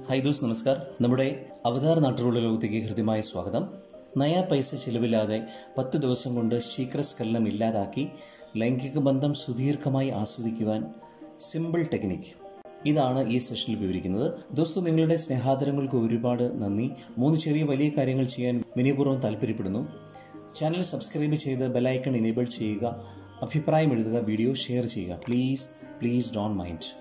hi those നമസ്കാർ നമ്മുടെ അവതാർ നാട്ടുകളുടെ ലോകത്തേക്ക് ഹൃദ്യമായ സ്വാഗതം നയാ പൈസ ചിലവില്ലാതെ പത്ത് ദിവസം കൊണ്ട് ശീഘ്രസ്ഖലനം ഇല്ലാതാക്കി ലൈംഗിക ബന്ധം സുദീർഘമായി ആസ്വദിക്കുവാൻ സിമ്പിൾ ടെക്നിക് ഇതാണ് ഈ സെഷനിൽ വിവരിക്കുന്നത് ദോസ്തു നിങ്ങളുടെ സ്നേഹാദരങ്ങൾക്ക് ഒരുപാട് നന്ദി മൂന്ന് ചെറിയ വലിയ കാര്യങ്ങൾ ചെയ്യാൻ വിനയപൂർവ്വം താല്പര്യപ്പെടുന്നു ചാനൽ സബ്സ്ക്രൈബ് ചെയ്ത് ബെലൈക്കൺ എനേബിൾ ചെയ്യുക അഭിപ്രായം എഴുതുക വീഡിയോ ഷെയർ ചെയ്യുക പ്ലീസ് പ്ലീസ് ഡോൺ മൈൻഡ്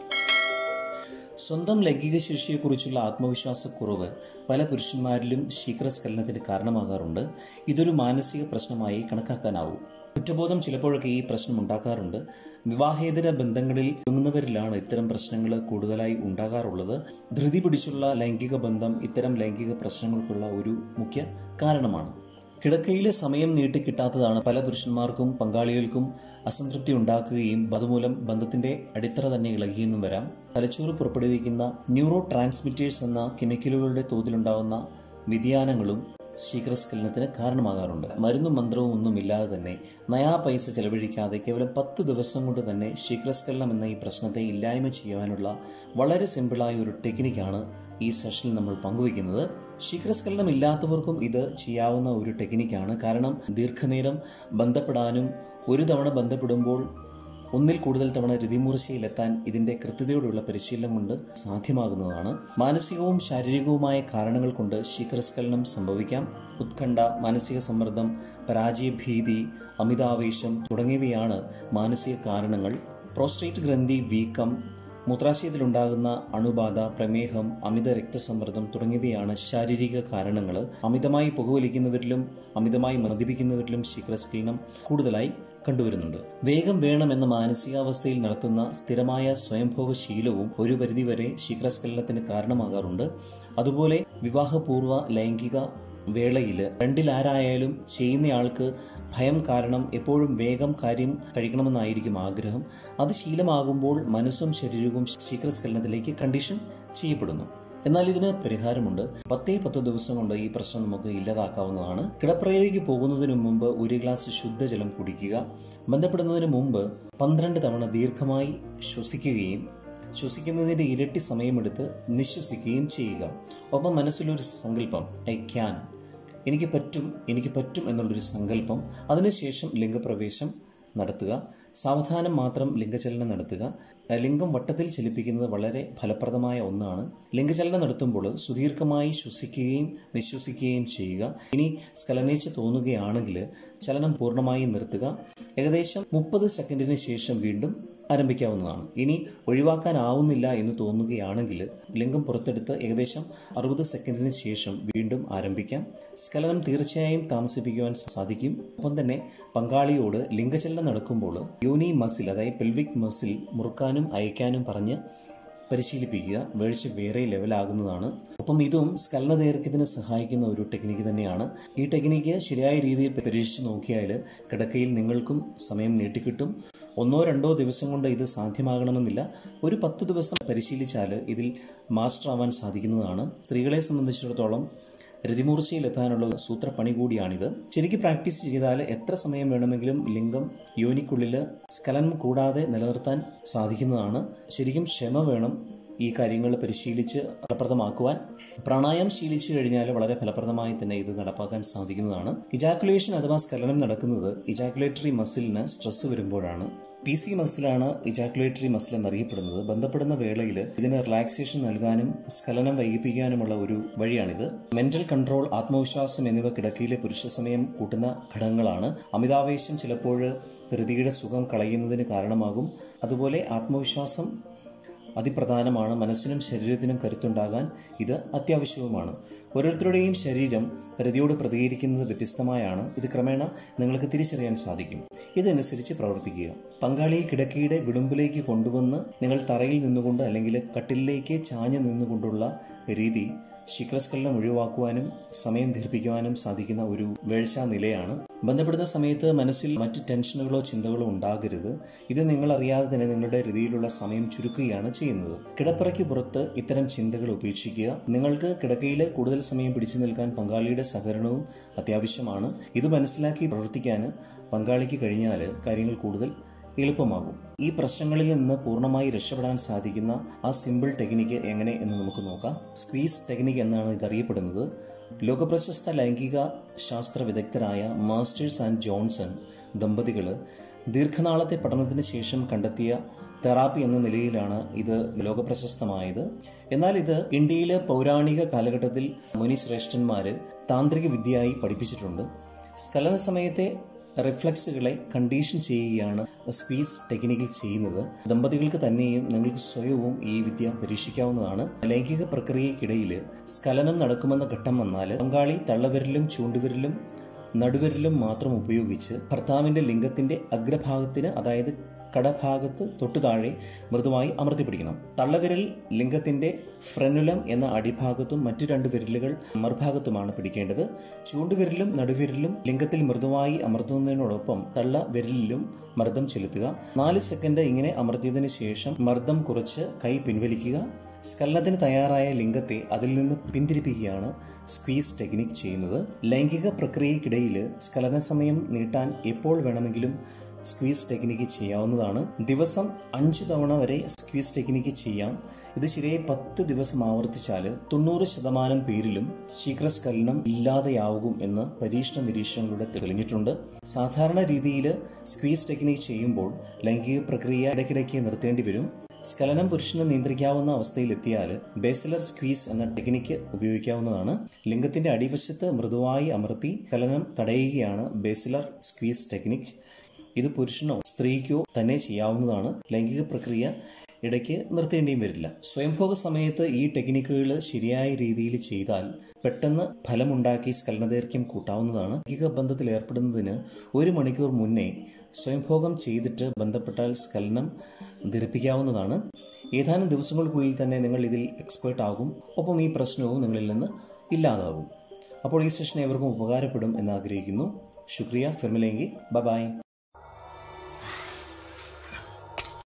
സ്വന്തം ലൈംഗിക ശേഷിയെക്കുറിച്ചുള്ള ആത്മവിശ്വാസക്കുറവ് പല പുരുഷന്മാരിലും ശീഘ്രസ്ഖലനത്തിന് കാരണമാകാറുണ്ട് ഇതൊരു മാനസിക പ്രശ്നമായി കണക്കാക്കാനാവൂ കുറ്റബോധം ചിലപ്പോഴൊക്കെ ഈ പ്രശ്നം ഉണ്ടാക്കാറുണ്ട് വിവാഹേതര ബന്ധങ്ങളിൽ ഒതുങ്ങുന്നവരിലാണ് ഇത്തരം പ്രശ്നങ്ങൾ കൂടുതലായി ഉണ്ടാകാറുള്ളത് ധൃതി പിടിച്ചുള്ള ലൈംഗിക ബന്ധം ഇത്തരം ലൈംഗിക പ്രശ്നങ്ങൾക്കുള്ള ഒരു മുഖ്യ കാരണമാണ് കിടക്കയിലെ സമയം നീട്ടിക്കിട്ടാത്തതാണ് പല പുരുഷന്മാർക്കും പങ്കാളികൾക്കും അസംതൃപ്തി ഉണ്ടാക്കുകയും അതുമൂലം ബന്ധത്തിന്റെ അടിത്തറ തന്നെ ഇളകിയെന്നും വരാം തലച്ചോറ് പുറപ്പെടുവിക്കുന്ന ന്യൂറോ ട്രാൻസ്മിറ്റേഴ്സ് എന്ന കെമിക്കലുകളുടെ തോതിലുണ്ടാകുന്ന വ്യതിയാനങ്ങളും ശീഘ്രസ്ഖലനത്തിന് കാരണമാകാറുണ്ട് മരുന്നും മന്ത്രവും ഒന്നും ഇല്ലാതെ തന്നെ നയാ പൈസ ചെലവഴിക്കാതെ കേവലം പത്ത് ദിവസം കൊണ്ട് തന്നെ ശീഘ്രസ്ഖലനം എന്ന ഈ പ്രശ്നത്തെ ഇല്ലായ്മ ചെയ്യുവാനുള്ള വളരെ സിമ്പിളായ ഒരു ടെക്നിക്കാണ് ഈ സെഷനിൽ നമ്മൾ പങ്കുവയ്ക്കുന്നത് ശീഘ്രസ്ഖലനം ഇല്ലാത്തവർക്കും ഇത് ചെയ്യാവുന്ന ഒരു ടെക്നിക്കാണ് കാരണം ദീർഘനേരം ബന്ധപ്പെടാനും ഒരു തവണ ബന്ധപ്പെടുമ്പോൾ ഒന്നിൽ കൂടുതൽ തവണ രതിമൂർച്ചയിലെത്താൻ ഇതിന്റെ കൃത്യതയോടുള്ള പരിശീലനം കൊണ്ട് സാധ്യമാകുന്നതാണ് മാനസികവും ശാരീരികവുമായ കാരണങ്ങൾ കൊണ്ട് ശീഘ്രസ്ഖലനം സംഭവിക്കാം ഉത്കണ്ഠ മാനസിക സമ്മർദ്ദം പരാജയഭീതി അമിതാവേശം തുടങ്ങിയവയാണ് മാനസിക കാരണങ്ങൾ പ്രോസ്ട്രേറ്റ് ഗ്രന്ഥി വീക്കം മൂത്രാശയത്തിലുണ്ടാകുന്ന അണുബാധ പ്രമേഹം അമിത രക്തസമ്മർദ്ദം തുടങ്ങിയവയാണ് ശാരീരിക കാരണങ്ങൾ അമിതമായി പുകവലിക്കുന്നവരിലും അമിതമായി മദ്യപിക്കുന്നവരിലും ശീഘ്രസ്ഖലനം കൂടുതലായി കണ്ടുവരുന്നുണ്ട് വേഗം വേണം എന്ന മാനസികാവസ്ഥയിൽ നടത്തുന്ന സ്ഥിരമായ സ്വയംഭോഗ ശീലവും ഒരു പരിധിവരെ ശീഘ്രസ്ഖലനത്തിന് കാരണമാകാറുണ്ട് അതുപോലെ വിവാഹപൂർവ്വ ലൈംഗിക വേളയിൽ രണ്ടിലാരായാലും ചെയ്യുന്നയാൾക്ക് ഭയം കാരണം എപ്പോഴും വേഗം കാര്യം കഴിക്കണമെന്നായിരിക്കും ആഗ്രഹം അത് ശീലമാകുമ്പോൾ മനസ്സും ശരീരവും ശീഘ്രസ്ഖലനത്തിലേക്ക് കണ്ടീഷൻ ചെയ്യപ്പെടുന്നു എന്നാൽ ഇതിന് പരിഹാരമുണ്ട് പത്തേ പത്ത് ദിവസം കൊണ്ട് ഈ പ്രശ്നം നമുക്ക് ഇല്ലാതാക്കാവുന്നതാണ് കിടപ്പറയിലേക്ക് പോകുന്നതിന് മുമ്പ് ഒരു ഗ്ലാസ് ശുദ്ധജലം കുടിക്കുക ബന്ധപ്പെടുന്നതിന് മുമ്പ് പന്ത്രണ്ട് തവണ ദീർഘമായി ശ്വസിക്കുകയും ശ്വസിക്കുന്നതിൻ്റെ ഇരട്ടി സമയമെടുത്ത് നിശ്വസിക്കുകയും ചെയ്യുക ഒപ്പം മനസ്സിലൊരു സങ്കല്പം ഐ ക്യാൻ എനിക്ക് പറ്റും എനിക്ക് പറ്റും എന്നുള്ളൊരു സങ്കല്പം അതിനുശേഷം ലിംഗപ്രവേശം നടത്തുക സാവധാനം മാത്രം ലിംഗചലനം നടത്തുക ലിംഗം വട്ടത്തിൽ ചലിപ്പിക്കുന്നത് വളരെ ഫലപ്രദമായ ഒന്നാണ് ലിംഗചലനം നടത്തുമ്പോൾ സുദീർഘമായി ശ്വസിക്കുകയും നിശ്വസിക്കുകയും ചെയ്യുക ഇനി സ്കലനേച്ച് തോന്നുകയാണെങ്കിൽ ചലനം പൂർണ്ണമായി നിർത്തുക ഏകദേശം മുപ്പത് സെക്കൻഡിന് ശേഷം വീണ്ടും ആരംഭിക്കാവുന്നതാണ് ഇനി ഒഴിവാക്കാനാവുന്നില്ല എന്ന് തോന്നുകയാണെങ്കിൽ ലിംഗം പുറത്തെടുത്ത് ഏകദേശം അറുപത് സെക്കൻഡിന് ശേഷം വീണ്ടും ആരംഭിക്കാം സ്ഖലനം തീർച്ചയായും താമസിപ്പിക്കുവാൻ സാധിക്കും ഒപ്പം തന്നെ പങ്കാളിയോട് ലിംഗചലനം നടക്കുമ്പോൾ യോനി മസിൽ അതായത് പെൽവിക് മസിൽ മുറുക്കാനും അയക്കാനും പറഞ്ഞ് പരിശീലിപ്പിക്കുക വീഴ്ച വേറെ ലെവലാകുന്നതാണ് ഒപ്പം ഇതും സ്കലന ദൈർഘ്യത്തിന് സഹായിക്കുന്ന ഒരു ടെക്നിക്ക് തന്നെയാണ് ഈ ടെക്നിക്ക് ശരിയായ രീതിയിൽ പരീക്ഷിച്ച് നോക്കിയാൽ കിടക്കയിൽ നിങ്ങൾക്കും സമയം നീട്ടിക്കിട്ടും ഒന്നോ രണ്ടോ ദിവസം കൊണ്ട് ഇത് സാധ്യമാകണമെന്നില്ല ഒരു പത്ത് ദിവസം പരിശീലിച്ചാൽ ഇതിൽ മാസ്റ്റർ ആവാൻ സാധിക്കുന്നതാണ് സ്ത്രീകളെ സംബന്ധിച്ചിടത്തോളം രതിമൂർച്ചയിലെത്താനുള്ള സൂത്രപ്പണി കൂടിയാണിത് ശരിക്കും പ്രാക്ടീസ് ചെയ്താൽ എത്ര സമയം വേണമെങ്കിലും ലിംഗം യോനിക്കുള്ളിൽ സ്കലനം കൂടാതെ നിലനിർത്താൻ സാധിക്കുന്നതാണ് ശരിക്കും ക്ഷമ വേണം ഈ കാര്യങ്ങൾ പരിശീലിച്ച് ഫലപ്രദമാക്കുവാൻ പ്രാണായാമം ശീലിച്ചു കഴിഞ്ഞാൽ വളരെ ഫലപ്രദമായി തന്നെ ഇത് നടപ്പാക്കാൻ സാധിക്കുന്നതാണ് ഇജാക്കുലേഷൻ അഥവാ സ്കലനം നടക്കുന്നത് ഇജാക്കുലേറ്ററി മസിലിന് സ്ട്രെസ് വരുമ്പോഴാണ് പി സി മസിലാണ് ഇജാക്കുലേറ്ററി മസിൽ എന്നറിയപ്പെടുന്നത് ബന്ധപ്പെടുന്ന വേളയിൽ ഇതിന് റിലാക്സേഷൻ നൽകാനും സ്ഖലനം വൈകിപ്പിക്കാനുമുള്ള ഒരു വഴിയാണിത് മെന്റൽ കൺട്രോൾ ആത്മവിശ്വാസം എന്നിവ കിടക്കയിലെ പുരുഷ സമയം കൂട്ടുന്ന ഘടകങ്ങളാണ് അമിതാവേശം ചിലപ്പോൾ ഹൃതിയുടെ സുഖം കളയുന്നതിന് കാരണമാകും അതുപോലെ ആത്മവിശ്വാസം അതിപ്രധാനമാണ് മനസ്സിനും ശരീരത്തിനും കരുത്തുണ്ടാകാൻ ഇത് അത്യാവശ്യവുമാണ് ഓരോരുത്തരുടെയും ശരീരം ഹൃതിയോട് പ്രതികരിക്കുന്നത് വ്യത്യസ്തമായാണ് ഇത് ക്രമേണ നിങ്ങൾക്ക് തിരിച്ചറിയാൻ സാധിക്കും ഇതനുസരിച്ച് പ്രവർത്തിക്കുക പങ്കാളിയെ കിടക്കയുടെ വിടുമ്പിലേക്ക് കൊണ്ടുവന്ന് നിങ്ങൾ തറയിൽ നിന്നുകൊണ്ട് അല്ലെങ്കിൽ കട്ടിലിലേക്ക് ചാഞ്ഞു നിന്നുകൊണ്ടുള്ള രീതി ശീഘ്രസ്ഖലനം ഒഴിവാക്കുവാനും സമയം ദീർഘിക്കുവാനും സാധിക്കുന്ന ഒരു വീഴ്ച നിലയാണ് ബന്ധപ്പെടുന്ന സമയത്ത് മനസ്സിൽ മറ്റ് ടെൻഷനുകളോ ചിന്തകളോ ഉണ്ടാകരുത് ഇത് നിങ്ങൾ അറിയാതെ തന്നെ നിങ്ങളുടെ രീതിയിലുള്ള സമയം ചുരുക്കുകയാണ് ചെയ്യുന്നത് കിടപ്പറയ്ക്ക് പുറത്ത് ഇത്തരം ചിന്തകൾ ഉപേക്ഷിക്കുക നിങ്ങൾക്ക് കിടക്കയിൽ കൂടുതൽ സമയം പിടിച്ചു നിൽക്കാൻ പങ്കാളിയുടെ സഹകരണവും അത്യാവശ്യമാണ് ഇത് മനസ്സിലാക്കി പ്രവർത്തിക്കാൻ പങ്കാളിക്ക് കഴിഞ്ഞാൽ കാര്യങ്ങൾ കൂടുതൽ എളുപ്പമാകും ഈ പ്രശ്നങ്ങളിൽ നിന്ന് പൂർണ്ണമായി രക്ഷപ്പെടാൻ സാധിക്കുന്ന ആ സിമ്പിൾ ടെക്നിക്ക് എങ്ങനെ എന്ന് നമുക്ക് നോക്കാം സ്ക്വീസ് ടെക്നിക്ക് എന്നാണ് ഇതറിയപ്പെടുന്നത് ലോകപ്രശസ്ത ലൈംഗിക ശാസ്ത്ര വിദഗ്ധരായ മാസ്റ്റേഴ്സ് ആൻഡ് ജോൺസൺ ദമ്പതികൾ ദീർഘനാളത്തെ പഠനത്തിന് ശേഷം കണ്ടെത്തിയ തെറാപ്പി എന്ന നിലയിലാണ് ഇത് ലോകപ്രശസ്തമായത് എന്നാൽ ഇത് ഇന്ത്യയിലെ പൗരാണിക കാലഘട്ടത്തിൽ മുനിശ്രേഷ്ഠന്മാർ താന്ത്രിക വിദ്യയായി പഠിപ്പിച്ചിട്ടുണ്ട് സ്ഖലന സമയത്തെ റിഫ്ലക്സുകളെ കണ്ടീഷൻ ചെയ്യുകയാണ് സ്ക്വീസ് ടെക്നിക്കിൽ ചെയ്യുന്നത് ദമ്പതികൾക്ക് തന്നെയും നിങ്ങൾക്ക് സ്വയവും ഈ വിദ്യ പരീക്ഷിക്കാവുന്നതാണ് ലൈംഗിക പ്രക്രിയയ്ക്കിടയിൽ സ്ഖലനം നടക്കുമെന്ന ഘട്ടം വന്നാൽ പങ്കാളി തള്ളവിരലും ചൂണ്ടുവിരലും നടുവിരലും മാത്രം ഉപയോഗിച്ച് ഭർത്താവിന്റെ ലിംഗത്തിന്റെ അഗ്രഭാഗത്തിന് അതായത് കടഭാഗത്ത് തൊട്ടു താഴെ മൃദുവായി അമർത്തി പിടിക്കണം തള്ളവിരൽ ലിംഗത്തിന്റെ ഫ്രനുലം എന്ന അടിഭാഗത്തും മറ്റു രണ്ട് വിരലുകൾ മറുഭാഗത്തുമാണ് പിടിക്കേണ്ടത് ചൂണ്ടുവിരലും നടുവിരലും ലിംഗത്തിൽ മൃദുവായി അമർത്തുന്നതിനോടൊപ്പം തള്ള വിരലിലും മർദ്ദം ചെലുത്തുക നാല് സെക്കൻഡ് ഇങ്ങനെ അമർത്തിയതിനു ശേഷം മർദ്ദം കുറച്ച് കൈ പിൻവലിക്കുക സ്ഖലനത്തിന് തയ്യാറായ ലിംഗത്തെ അതിൽ നിന്ന് പിന്തിരിപ്പിക്കുകയാണ് സ്ക്വീസ് ടെക്നിക് ചെയ്യുന്നത് ലൈംഗിക പ്രക്രിയയ്ക്കിടയിൽ സ്ഖലന സമയം നീട്ടാൻ എപ്പോൾ വേണമെങ്കിലും സ്ക്വീസ് ടെക്നിക്ക് ചെയ്യാവുന്നതാണ് ദിവസം അഞ്ച് തവണ വരെ സ്ക്വീസ് ടെക്നിക്ക് ചെയ്യാം ഇത് ശരിയായി പത്ത് ദിവസം ആവർത്തിച്ചാൽ തൊണ്ണൂറ് ശതമാനം പേരിലും ശീഘ്രസ്ഖലനം ഇല്ലാതെയാവും എന്ന് പരീക്ഷണ നിരീക്ഷണങ്ങളിലൂടെ തെളിഞ്ഞിട്ടുണ്ട് സാധാരണ രീതിയിൽ സ്ക്വീസ് ടെക്നിക്ക് ചെയ്യുമ്പോൾ ലൈംഗിക പ്രക്രിയ ഇടയ്ക്കിടയ്ക്ക് നിർത്തേണ്ടി വരും സ്ഖലനം പുരുഷന് നിയന്ത്രിക്കാവുന്ന അവസ്ഥയിലെത്തിയാൽ ബേസിലർ സ്ക്വീസ് എന്ന ടെക്നിക്ക് ഉപയോഗിക്കാവുന്നതാണ് ലിംഗത്തിന്റെ അടിവശത്ത് മൃദുവായി അമർത്തി സ്ഖലനം തടയുകയാണ് ബേസിലർ സ്ക്വീസ് ടെക്നിക് ഇത് പുരുഷനോ സ്ത്രീക്കോ തന്നെ ചെയ്യാവുന്നതാണ് ലൈംഗിക പ്രക്രിയ ഇടയ്ക്ക് നിർത്തേണ്ടിയും വരില്ല സ്വയംഭോഗ സമയത്ത് ഈ ടെക്നിക്കുകൾ ശരിയായ രീതിയിൽ ചെയ്താൽ പെട്ടെന്ന് ഫലമുണ്ടാക്കി സ്കലനദൈർഘ്യം കൂട്ടാവുന്നതാണ് ലൈംഗിക ബന്ധത്തിൽ ഏർപ്പെടുന്നതിന് ഒരു മണിക്കൂർ മുന്നേ സ്വയംഭോഗം ചെയ്തിട്ട് ബന്ധപ്പെട്ടാൽ സ്കലനം ധരിപ്പിക്കാവുന്നതാണ് ഏതാനും ദിവസങ്ങൾക്കുള്ളിൽ തന്നെ നിങ്ങൾ ഇതിൽ എക്സ്പേർട്ട് ആകും ഒപ്പം ഈ പ്രശ്നവും നിങ്ങളിൽ നിന്ന് ഇല്ലാതാകും അപ്പോൾ ഈ സെഷൻ ഏവർക്കും ഉപകാരപ്പെടും എന്ന് ആഗ്രഹിക്കുന്നു ശുക്രിയ ഫിർമിലെങ്കി ബൈ